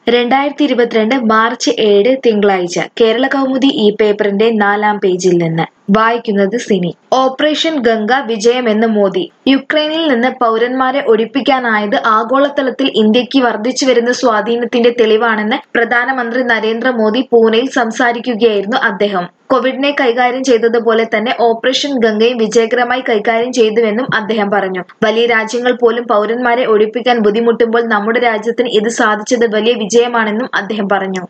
രണ്ടായിരത്തി ഇരുപത്തിരണ്ട് മാർച്ച് ഏഴ് തിങ്കളാഴ്ച കേരള കൗമുദി ഈ പേപ്പറിന്റെ നാലാം പേജിൽ നിന്ന് വായിക്കുന്നത് സിനി ഓപ്പറേഷൻ ഗംഗ വിജയമെന്ന് മോദി യുക്രൈനിൽ നിന്ന് പൗരന്മാരെ ഒഴിപ്പിക്കാനായത് ആഗോളതലത്തിൽ ഇന്ത്യക്ക് വർദ്ധിച്ചുവരുന്ന സ്വാധീനത്തിന്റെ തെളിവാണെന്ന് പ്രധാനമന്ത്രി നരേന്ദ്രമോദി പൂനെയിൽ സംസാരിക്കുകയായിരുന്നു അദ്ദേഹം കോവിഡിനെ കൈകാര്യം ചെയ്തതുപോലെ തന്നെ ഓപ്പറേഷൻ ഗംഗയും വിജയകരമായി കൈകാര്യം ചെയ്തുവെന്നും അദ്ദേഹം പറഞ്ഞു വലിയ രാജ്യങ്ങൾ പോലും പൗരന്മാരെ ഒഴിപ്പിക്കാൻ ബുദ്ധിമുട്ടുമ്പോൾ നമ്മുടെ രാജ്യത്തിന് ഇത് സാധിച്ചത് വലിയ വിജയമാണെന്നും അദ്ദേഹം പറഞ്ഞു